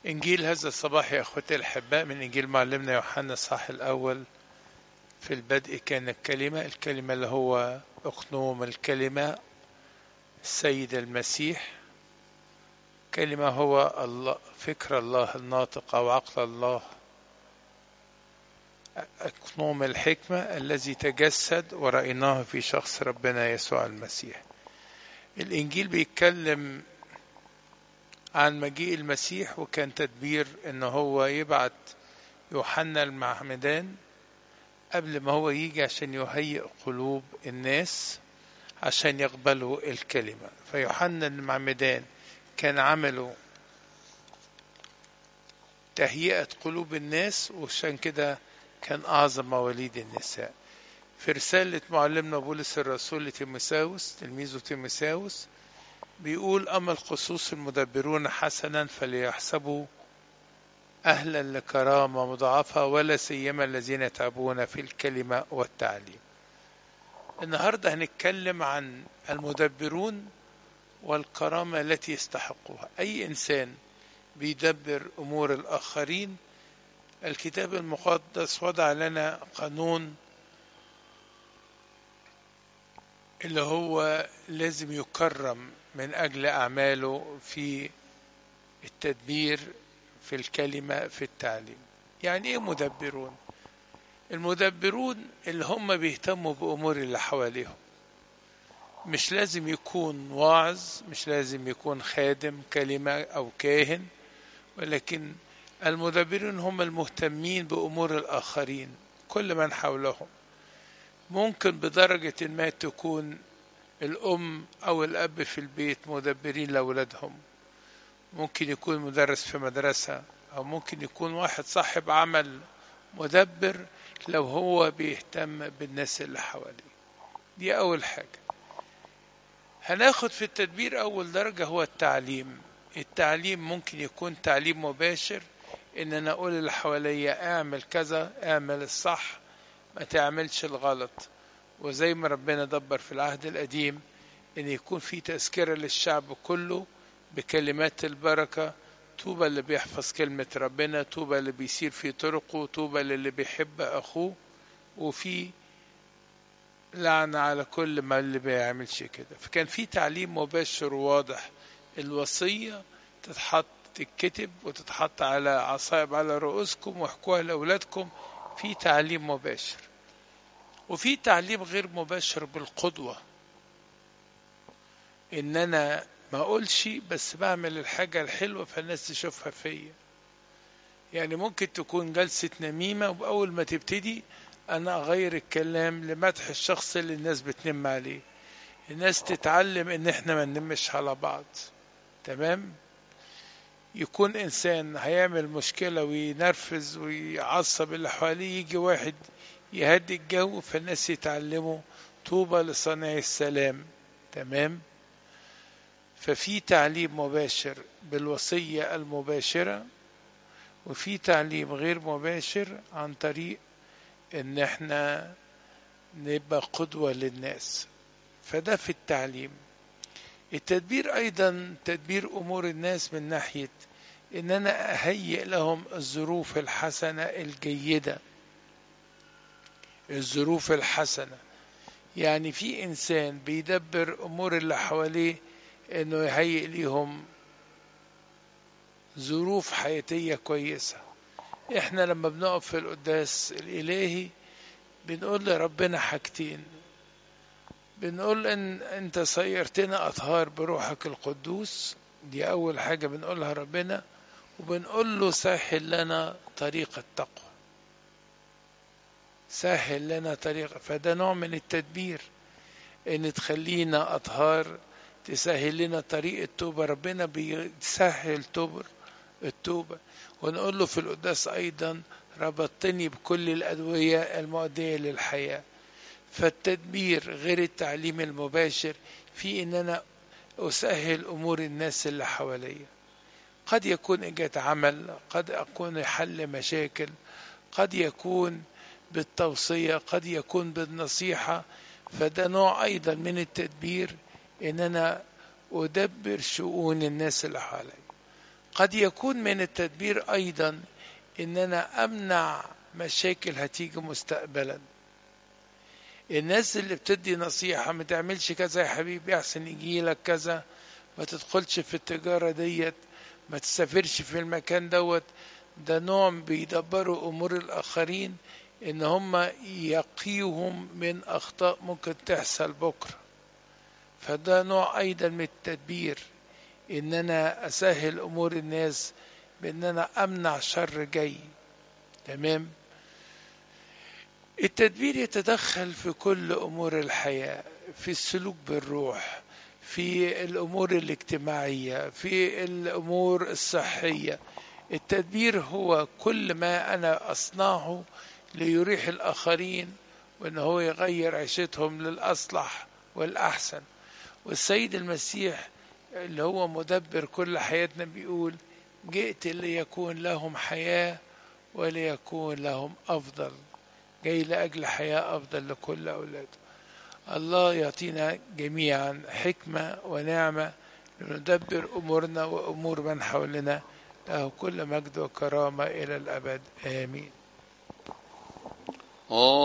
إنجيل هذا الصباح يا أخوتي الأحباء من إنجيل معلمنا يوحنا الصح الأول في البدء كان الكلمة الكلمة اللي هو أقنوم الكلمة السيد المسيح كلمة هو الله فكر الله الناطق أو عقل الله أقنوم الحكمة الذي تجسد ورأيناه في شخص ربنا يسوع المسيح الإنجيل بيتكلم عن مجيء المسيح وكان تدبير ان هو يبعت يوحنا المعمدان قبل ما هو يجي عشان يهيئ قلوب الناس عشان يقبلوا الكلمة فيوحنا المعمدان كان عمله تهيئة قلوب الناس وعشان كده كان أعظم مواليد النساء في رسالة معلمنا بولس الرسول لتيموساوس تلميذه تيموساوس بيقول أما الخصوص المدبرون حسنا فليحسبوا أهلا لكرامة مضاعفة ولا سيما الذين يتعبون في الكلمة والتعليم النهاردة هنتكلم عن المدبرون والكرامة التي يستحقها أي إنسان بيدبر أمور الآخرين الكتاب المقدس وضع لنا قانون اللي هو لازم يكرم من أجل أعماله في التدبير في الكلمة في التعليم يعني إيه مدبرون المدبرون اللي هم بيهتموا بأمور اللي حواليهم مش لازم يكون واعظ مش لازم يكون خادم كلمة أو كاهن ولكن المدبرون هم المهتمين بأمور الآخرين كل من حولهم ممكن بدرجة ما تكون الأم أو الأب في البيت مدبرين لأولادهم ممكن يكون مدرس في مدرسة أو ممكن يكون واحد صاحب عمل مدبر لو هو بيهتم بالناس اللي حواليه دي أول حاجة هناخد في التدبير أول درجة هو التعليم التعليم ممكن يكون تعليم مباشر إن أنا أقول اللي حواليا اعمل كذا اعمل الصح ما تعملش الغلط وزي ما ربنا دبر في العهد القديم ان يكون في تذكرة للشعب كله بكلمات البركة طوبى اللي بيحفظ كلمة ربنا طوبى اللي بيسير في طرقه طوبى للي بيحب أخوه وفي لعنة على كل ما اللي بيعملش كده فكان في تعليم مباشر وواضح الوصية تتحط تتكتب وتتحط على عصائب على رؤوسكم واحكوها لأولادكم في تعليم مباشر وفي تعليم غير مباشر بالقدوة ان انا ما اقولش بس بعمل الحاجة الحلوة فالناس تشوفها فيا يعني ممكن تكون جلسة نميمة وأول ما تبتدي أنا أغير الكلام لمدح الشخص اللي الناس بتنم عليه الناس تتعلم إن إحنا ما ننمش على بعض تمام يكون إنسان هيعمل مشكلة وينرفز ويعصب اللي حواليه يجي واحد يهدي الجو فالناس يتعلموا طوبى لصانع السلام تمام ففي تعليم مباشر بالوصية المباشرة وفي تعليم غير مباشر عن طريق ان احنا نبقى قدوة للناس فده في التعليم التدبير ايضا تدبير امور الناس من ناحية ان انا اهيئ لهم الظروف الحسنة الجيدة الظروف الحسنة يعني في إنسان بيدبر أمور اللي حواليه إنه يهيئ ليهم ظروف حياتية كويسة إحنا لما بنقف في القداس الإلهي بنقول لربنا حاجتين بنقول إن أنت صيرتنا أطهار بروحك القدوس دي أول حاجة بنقولها ربنا وبنقول له سهل لنا طريق التقوى سهل لنا طريق فده نوع من التدبير ان تخلينا اطهار تسهل لنا طريق التوبة ربنا بيسهل توبر التوبة ونقول له في القداس ايضا ربطتني بكل الادوية المؤدية للحياة فالتدبير غير التعليم المباشر في ان انا اسهل امور الناس اللي حواليا قد يكون اجت عمل قد اكون حل مشاكل قد يكون بالتوصية قد يكون بالنصيحة فده نوع أيضا من التدبير إن أنا أدبر شؤون الناس اللي حواليا قد يكون من التدبير أيضا إن أنا أمنع مشاكل هتيجي مستقبلا الناس اللي بتدي نصيحة ما تعملش كذا يا حبيبي أحسن يجيلك كذا ما تدخلش في التجارة ديت ما تسافرش في المكان دوت ده نوع بيدبروا أمور الآخرين إن هم يقيهم من أخطاء ممكن تحصل بكرة فده نوع أيضا من التدبير إن أنا أسهل أمور الناس بإن أنا أمنع شر جاي تمام التدبير يتدخل في كل أمور الحياة في السلوك بالروح في الأمور الاجتماعية في الأمور الصحية التدبير هو كل ما أنا أصنعه ليريح الآخرين وإن هو يغير عيشتهم للأصلح والأحسن والسيد المسيح اللي هو مدبر كل حياتنا بيقول جئت ليكون لهم حياة وليكون لهم أفضل جاي لأجل حياة أفضل لكل أولاده الله يعطينا جميعا حكمة ونعمة لندبر أمورنا وأمور من حولنا له كل مجد وكرامة إلى الأبد آمين